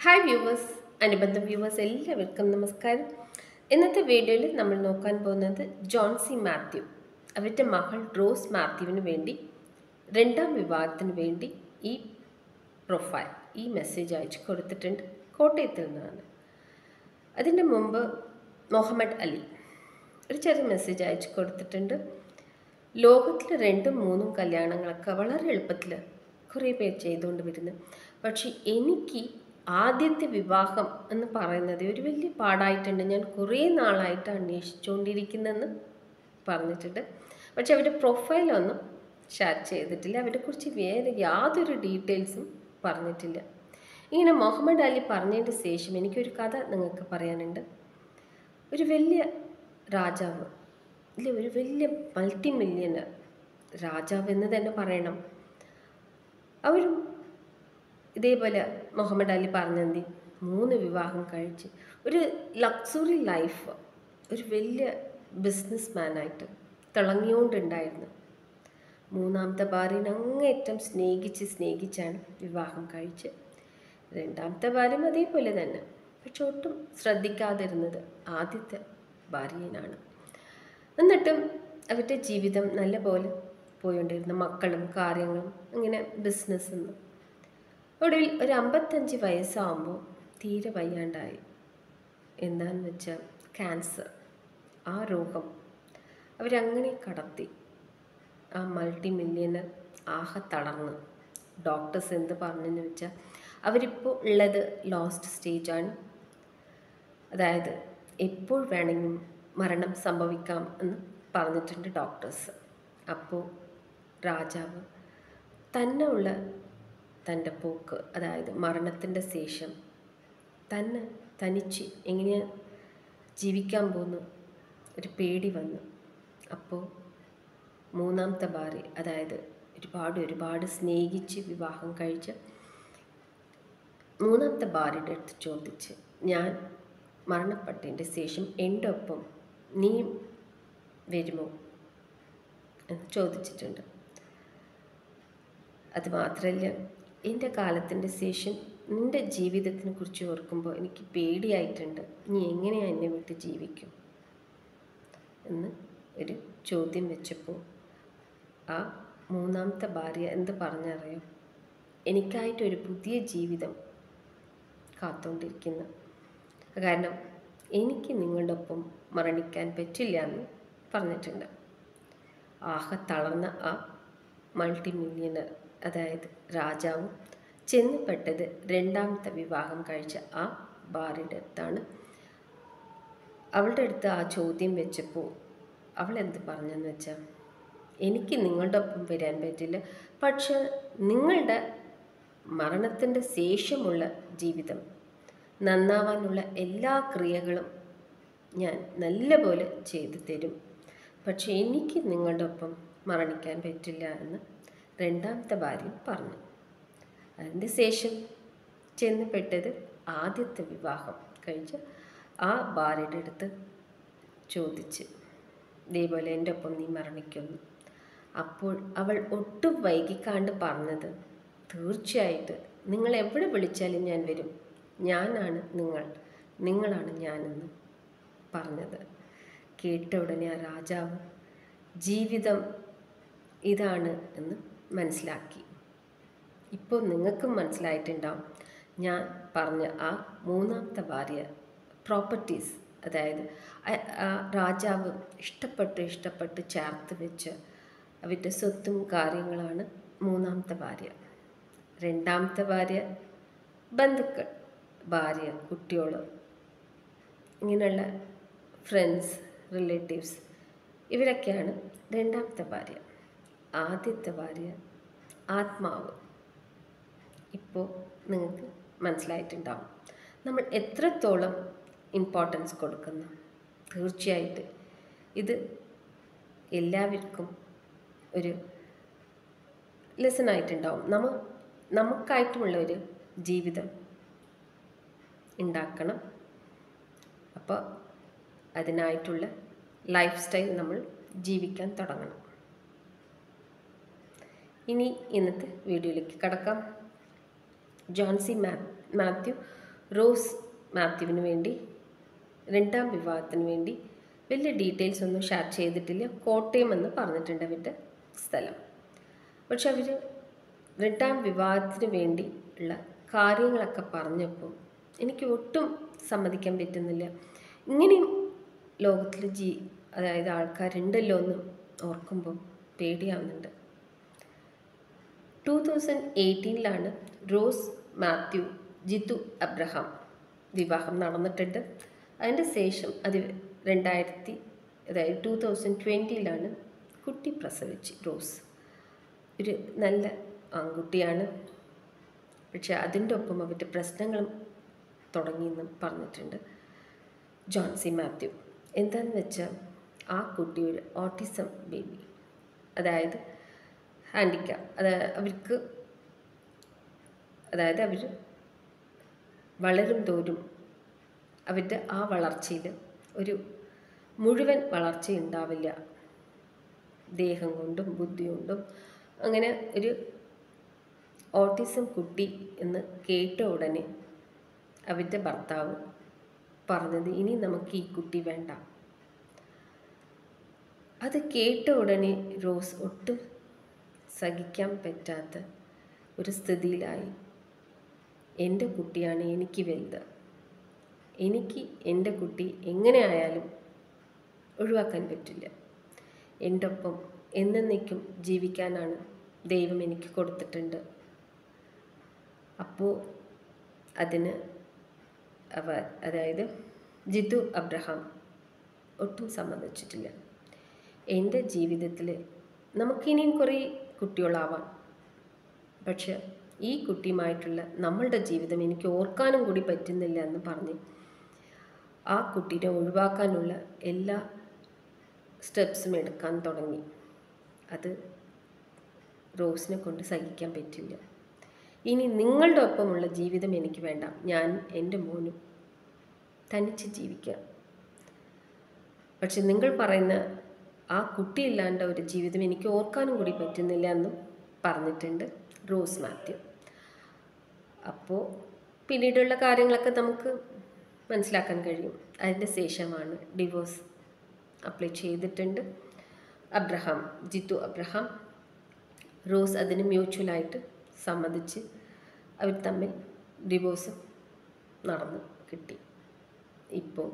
hi viewers അനുബന്ധ viewers എല്ലാവർക്കും നമസ്കാരം ഇന്നത്തെ വീഡിയോയിൽ നമ്മൾ നോക്കാൻ പോകുന്നത് ജോൺസി മാത്യു അവരുടെ മകൾ റോസ് മാത്യുവിന് വേണ്ടി രണ്ടാം വിവാഹത്തിന് വേണ്ടി ഈ പ്രൊഫൈൽ ഈ മെസ്സേജ് അയച്ചു കൊടുത്തിട്ടുണ്ട് കോട്ടയത്തിൽ നിന്നാണ് അതിൻ്റെ മുമ്പ് മുഹമ്മദ് അലി ഒരു ചെറിയ മെസ്സേജ് അയച്ചു കൊടുത്തിട്ടുണ്ട് ലോകത്തിൽ രണ്ടും മൂന്നും കല്യാണങ്ങളൊക്കെ വളരെ എളുപ്പത്തിൽ കുറേ പേർ ചെയ്തുകൊണ്ട് വരുന്നു പക്ഷേ എനിക്ക് ആദ്യത്തെ വിവാഹം എന്ന് പറയുന്നത് ഒരു വലിയ പാടായിട്ടുണ്ട് ഞാൻ കുറേ നാളായിട്ട് അന്വേഷിച്ചുകൊണ്ടിരിക്കുന്നതെന്ന് പറഞ്ഞിട്ടുണ്ട് പക്ഷെ അവരുടെ പ്രൊഫൈലൊന്നും ഷെയർ ചെയ്തിട്ടില്ല അവരെക്കുറിച്ച് വേറെ യാതൊരു ഡീറ്റെയിൽസും പറഞ്ഞിട്ടില്ല ഇങ്ങനെ മുഹമ്മദ് അലി പറഞ്ഞതിന് ശേഷം എനിക്കൊരു കഥ നിങ്ങൾക്ക് പറയാനുണ്ട് ഒരു വലിയ രാജാവ് ഇല്ല ഒരു വലിയ മൾട്ടി മില്യണർ രാജാവ് എന്ന് തന്നെ പറയണം അവരും ഇതേപോലെ മുഹമ്മദ് അലി പറഞ്ഞെന്തി മൂന്ന് വിവാഹം കഴിച്ച് ഒരു ലക്സുറി ലൈഫ് ഒരു വലിയ ബിസിനസ് മാനായിട്ട് തിളങ്ങിയോണ്ടുണ്ടായിരുന്നു മൂന്നാമത്തെ ഭാര്യനെ അങ്ങേറ്റം സ്നേഹിച്ച് സ്നേഹിച്ചാണ് വിവാഹം കഴിച്ച് രണ്ടാമത്തെ ഭാര്യയും അതേപോലെ തന്നെ പക്ഷെ ഒട്ടും ശ്രദ്ധിക്കാതിരുന്നത് ആദ്യത്തെ ഭാര്യനാണ് എന്നിട്ടും അവരുടെ ജീവിതം നല്ല പോലെ പോയിക്കൊണ്ടിരുന്നു മക്കളും കാര്യങ്ങളും അങ്ങനെ ബിസിനസ്സെന്ന് ഒടുവിൽ ഒരു അമ്പത്തഞ്ച് വയസ്സാകുമ്പോൾ തീരെ വയ്യാണ്ടായി എന്താണെന്ന് വെച്ചാൽ ക്യാൻസർ ആ രോഗം അവരങ്ങനെ കടത്തി ആ മൾട്ടി മില്യണർ ആഹ തളർന്ന് ഡോക്ടേഴ്സ് എന്ത് പറഞ്ഞെന്ന് വെച്ചാൽ അവരിപ്പോൾ ഉള്ളത് ലോസ്റ്റ് സ്റ്റേജാണ് അതായത് എപ്പോൾ വേണമെങ്കിലും മരണം സംഭവിക്കാം എന്ന് പറഞ്ഞിട്ടുണ്ട് ഡോക്ടേഴ്സ് അപ്പോൾ രാജാവ് തന്നെ ഉള്ള തൻ്റെ പോക്ക് അതായത് മരണത്തിൻ്റെ ശേഷം തന്നെ തനിച്ച് എങ്ങനെയാണ് ജീവിക്കാൻ പോകുന്നു ഒരു പേടി വന്നു അപ്പോൾ മൂന്നാമത്തെ ഭാര്യ അതായത് ഒരുപാട് ഒരുപാട് സ്നേഹിച്ച് വിവാഹം കഴിച്ച് മൂന്നാമത്തെ ഭാര്യയുടെ അടുത്ത് ചോദിച്ച് ഞാൻ മരണപ്പെട്ടതിൻ്റെ ശേഷം എൻ്റെ ഒപ്പം നീ വരുമോ എന്ന് ചോദിച്ചിട്ടുണ്ട് അത് മാത്രമല്ല എൻ്റെ കാലത്തിൻ്റെ ശേഷം നിൻ്റെ ജീവിതത്തിനെ കുറിച്ച് ഓർക്കുമ്പോൾ എനിക്ക് പേടിയായിട്ടുണ്ട് നീ എങ്ങനെയാണ് എന്നെ വിട്ട് ജീവിക്കും എന്ന് ഒരു ചോദ്യം വെച്ചപ്പോൾ ആ മൂന്നാമത്തെ ഭാര്യ എന്ത് പറഞ്ഞറിയാം എനിക്കായിട്ടൊരു പുതിയ ജീവിതം കാത്തുകൊണ്ടിരിക്കുന്നു കാരണം എനിക്ക് നിങ്ങളുടെ ഒപ്പം മരണിക്കാൻ പറ്റില്ല എന്ന് പറഞ്ഞിട്ടുണ്ട് ആഹ തളർന്ന ആ മൾട്ടി മില്യണർ അതായത് രാജാവും ചെന്നപ്പെട്ടത് രണ്ടാമത്തെ വിവാഹം കഴിച്ച ആ ഭാര്യയുടെ അടുത്താണ് അവളുടെ അടുത്ത് ആ ചോദ്യം വെച്ചപ്പോൾ അവൾ എന്ത് പറഞ്ഞെന്ന് വെച്ചാൽ എനിക്ക് നിങ്ങളുടെ ഒപ്പം വരാൻ പറ്റില്ല പക്ഷെ നിങ്ങളുടെ മരണത്തിൻ്റെ ശേഷമുള്ള ജീവിതം നന്നാവാനുള്ള എല്ലാ ക്രിയകളും ഞാൻ നല്ലപോലെ ചെയ്തു തരും പക്ഷെ എനിക്ക് നിങ്ങളുടെ ഒപ്പം മരണിക്കാൻ പറ്റില്ല എന്ന് രണ്ടാമത്തെ ഭാര്യ പറഞ്ഞു അതിൻ്റെ ശേഷം ചെന്നപ്പെട്ടത് ആദ്യത്തെ വിവാഹം കഴിച്ച് ആ ഭാര്യയുടെ അടുത്ത് ചോദിച്ച് ഇതേപോലെ എൻ്റെ ഒപ്പം നീ മരണിക്കുന്നു അപ്പോൾ അവൾ ഒട്ടും വൈകിക്കാണ്ട് പറഞ്ഞത് തീർച്ചയായിട്ടും നിങ്ങൾ എവിടെ വിളിച്ചാലും ഞാൻ വരും ഞാനാണ് നിങ്ങൾ നിങ്ങളാണ് ഞാനെന്ന് പറഞ്ഞത് കേട്ട ഉടനെ ആ രാജാവ് ജീവിതം ഇതാണ് എന്ന് മനസ്സിലാക്കി ഇപ്പോൾ നിങ്ങൾക്കും മനസ്സിലായിട്ടുണ്ടാവും ഞാൻ പറഞ്ഞ ആ മൂന്നാമത്തെ ഭാര്യ പ്രോപ്പർട്ടീസ് അതായത് ആ രാജാവ് ഇഷ്ടപ്പെട്ട് ഇഷ്ടപ്പെട്ട് ചേർത്ത് വെച്ച് അവരുടെ സ്വത്തും കാര്യങ്ങളാണ് മൂന്നാമത്തെ ഭാര്യ രണ്ടാമത്തെ ഭാര്യ ബന്ധുക്കൾ ഭാര്യ കുട്ടികൾ ഇങ്ങനെയുള്ള ഫ്രണ്ട്സ് റിലേറ്റീവ്സ് ഇവരൊക്കെയാണ് രണ്ടാമത്തെ ഭാര്യ ആദ്യത്തെ ഭാര്യ ആത്മാവ് ഇപ്പോൾ നിങ്ങൾക്ക് മനസ്സിലായിട്ടുണ്ടാവും നമ്മൾ എത്രത്തോളം ഇമ്പോർട്ടൻസ് കൊടുക്കുന്നു തീർച്ചയായിട്ടും ഇത് എല്ലാവർക്കും ഒരു ലെസൺ ആയിട്ടുണ്ടാവും നമ്മ നമുക്കായിട്ടുമുള്ള ഒരു ജീവിതം ഉണ്ടാക്കണം അപ്പോൾ അതിനായിട്ടുള്ള ലൈഫ് സ്റ്റൈൽ നമ്മൾ ജീവിക്കാൻ തുടങ്ങണം ഇനി ഇന്നത്തെ വീഡിയോയിലേക്ക് കടക്കാം ജോൺസി മാ മാത്യു റോസ് മാത്യുവിന് വേണ്ടി രണ്ടാം വിവാഹത്തിന് വേണ്ടി വലിയ ഡീറ്റെയിൽസ് ഒന്നും ഷെയർ ചെയ്തിട്ടില്ല കോട്ടയം എന്ന് പറഞ്ഞിട്ടുണ്ട് അവരുടെ സ്ഥലം പക്ഷെ അവർ രണ്ടാം വിവാഹത്തിന് വേണ്ടി ഉള്ള കാര്യങ്ങളൊക്കെ പറഞ്ഞപ്പോൾ എനിക്ക് ഒട്ടും സമ്മതിക്കാൻ പറ്റുന്നില്ല ഇങ്ങനെയും ലോകത്തിൽ ജീ അതായത് ആൾക്കാരുണ്ടല്ലോ എന്ന് ഓർക്കുമ്പോൾ പേടിയാവുന്നുണ്ട് ടൂ തൗസൻഡ് എയ്റ്റീനിലാണ് റോസ് മാത്യു ജിത്തു അബ്രഹാം വിവാഹം നടന്നിട്ടുണ്ട് അതിൻ്റെ ശേഷം അത് രണ്ടായിരത്തി അതായത് ടൂ തൗസൻഡ് ട്വൻറ്റിയിലാണ് കുട്ടി പ്രസവിച്ച് റോസ് ഒരു നല്ല ആൺകുട്ടിയാണ് പക്ഷെ അതിൻ്റെ ഒപ്പം അവരുടെ പ്രശ്നങ്ങളും തുടങ്ങിയെന്നും പറഞ്ഞിട്ടുണ്ട് ജോൺസി മാത്യു എന്താണെന്ന് വെച്ചാൽ ആ കുട്ടി ഒരു ഓട്ടിസം ബേബി അതായത് ഹാൻഡിക്യാപ്പ് അത് അവർക്ക് അതായത് അവർ വളരും തോറും അവരുടെ ആ വളർച്ചയിൽ ഒരു മുഴുവൻ വളർച്ച ഉണ്ടാവില്ല ദേഹം കൊണ്ടും ബുദ്ധി കൊണ്ടും അങ്ങനെ ഒരു ഓട്ടിസം കുട്ടി എന്ന് കേട്ട ഉടനെ അവരുടെ ഭർത്താവ് പറഞ്ഞത് ഇനി നമുക്ക് ഈ കുട്ടി വേണ്ട അത് കേട്ട ഉടനെ റോസ് ഒട്ടും സഹിക്കാൻ പറ്റാത്ത ഒരു സ്ഥിതിയിലായി എൻ്റെ കുട്ടിയാണ് എനിക്ക് വലുത് എനിക്ക് എൻ്റെ കുട്ടി എങ്ങനെ ആയാലും ഒഴിവാക്കാൻ പറ്റില്ല എൻ്റെ ഒപ്പം എന്നേക്കും ജീവിക്കാനാണ് ദൈവം എനിക്ക് കൊടുത്തിട്ടുണ്ട് അപ്പോൾ അതിന് അവ അതായത് ജിതു അബ്രഹാം ഒട്ടും സമ്മതിച്ചിട്ടില്ല എൻ്റെ ജീവിതത്തിൽ നമുക്കിനിയും കുറേ കുട്ടികളാവാം പക്ഷെ ഈ കുട്ടിയുമായിട്ടുള്ള നമ്മളുടെ ജീവിതം എനിക്ക് ഓർക്കാനും കൂടി പറ്റുന്നില്ല എന്ന് പറഞ്ഞ് ആ കുട്ടീനെ ഒഴിവാക്കാനുള്ള എല്ലാ സ്റ്റെപ്സും എടുക്കാൻ തുടങ്ങി അത് റോസിനെ കൊണ്ട് സഹിക്കാൻ പറ്റില്ല ഇനി നിങ്ങളുടെ ഒപ്പമുള്ള ജീവിതം എനിക്ക് വേണ്ട ഞാൻ എൻ്റെ മോനും തനിച്ച് ജീവിക്കാം പക്ഷെ നിങ്ങൾ പറയുന്ന ആ കുട്ടിയില്ലാണ്ട ഒരു ജീവിതം എനിക്ക് ഓർക്കാനും കൂടി പറ്റുന്നില്ല എന്നും പറഞ്ഞിട്ടുണ്ട് റോസ് മാത്യു അപ്പോൾ പിന്നീടുള്ള കാര്യങ്ങളൊക്കെ നമുക്ക് മനസ്സിലാക്കാൻ കഴിയും അതിൻ്റെ ശേഷമാണ് ഡിവോഴ്സ് അപ്ലൈ ചെയ്തിട്ടുണ്ട് അബ്രഹാം ജിത്തു അബ്രഹാം റോസ് അതിന് മ്യൂച്വലായിട്ട് സമ്മതിച്ച് അവർ തമ്മിൽ ഡിവോഴ്സ് നടന്നു കിട്ടി ഇപ്പോൾ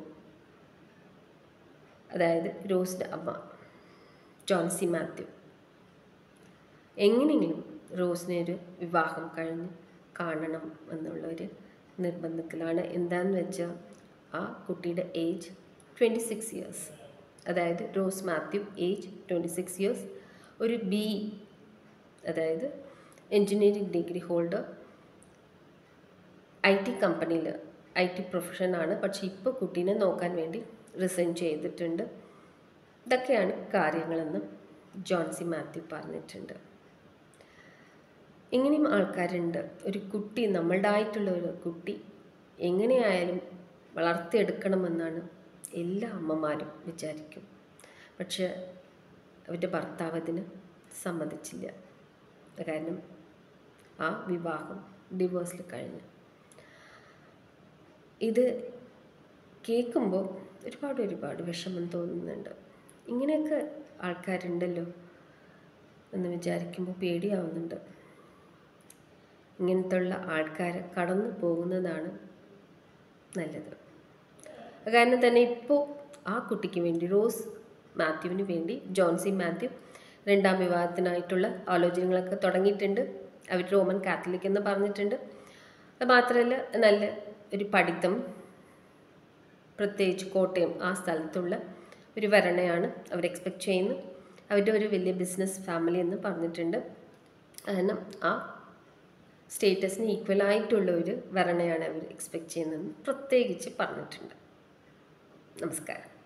അതായത് റോസിൻ്റെ അമ്മ ജോൺസി മാത്യു എങ്ങനെയെങ്കിലും റോസിനെ ഒരു വിവാഹം കഴിഞ്ഞ് കാണണം എന്നുള്ള ഒരു നിർബന്ധത്തിലാണ് എന്താന്ന് വെച്ചാൽ ആ കുട്ടിയുടെ ഏജ് ട്വൻറ്റി സിക്സ് ഇയേഴ്സ് അതായത് Rose Mathew age twenty six years ഒരു ബി അതായത് engineering degree holder I T കമ്പനിയിൽ ഐ ടി പ്രൊഫഷനാണ് പക്ഷേ ഇപ്പോൾ കുട്ടീനെ നോക്കാൻ വേണ്ടി റിസൈൻ ചെയ്തിട്ടുണ്ട് ഇതൊക്കെയാണ് കാര്യങ്ങളെന്ന് ജോൺസി മാത്യു പറഞ്ഞിട്ടുണ്ട് ഇങ്ങനെയും ആൾക്കാരുണ്ട് ഒരു കുട്ടി നമ്മളുടേതായിട്ടുള്ള ഒരു കുട്ടി എങ്ങനെയായാലും വളർത്തിയെടുക്കണമെന്നാണ് എല്ലാ അമ്മമാരും വിചാരിക്കും പക്ഷെ അവരുടെ ഭർത്താവ് അതിന് സമ്മതിച്ചില്ല കാരണം ആ വിവാഹം ഡിവോഴ്സിൽ കഴിഞ്ഞു ഇത് കേൾക്കുമ്പോൾ ഒരുപാട് ഒരുപാട് വിഷമം തോന്നുന്നുണ്ട് ഇങ്ങനെയൊക്കെ ആൾക്കാരുണ്ടല്ലോ എന്ന് വിചാരിക്കുമ്പോൾ പേടിയാവുന്നുണ്ട് ഇങ്ങനത്തുള്ള ആൾക്കാർ കടന്നു പോകുന്നതാണ് നല്ലത് കാരണം തന്നെ ഇപ്പോൾ ആ കുട്ടിക്ക് വേണ്ടി റോസ് മാത്യുവിന് വേണ്ടി ജോൺസി മാത്യു രണ്ടാം വിവാഹത്തിനായിട്ടുള്ള ആലോചനകളൊക്കെ തുടങ്ങിയിട്ടുണ്ട് അവർ റോമൻ കാത്തലിക് എന്ന് പറഞ്ഞിട്ടുണ്ട് അത് മാത്രമല്ല നല്ല ഒരു പഠിത്തം പ്രത്യേകിച്ച് കോട്ടയം ആ സ്ഥലത്തുള്ള ഒരു വരണയാണ് അവർ എക്സ്പെക്റ്റ് ചെയ്യുന്നത് അവരുടെ ഒരു വലിയ ബിസിനസ് ഫാമിലി എന്ന് പറഞ്ഞിട്ടുണ്ട് കാരണം ആ സ്റ്റേറ്റസിന് ഈക്വൽ ആയിട്ടുള്ള ഒരു വരണയാണ് അവർ എക്സ്പെക്റ്റ് ചെയ്യുന്നതെന്ന് പ്രത്യേകിച്ച് പറഞ്ഞിട്ടുണ്ട് നമസ്കാരം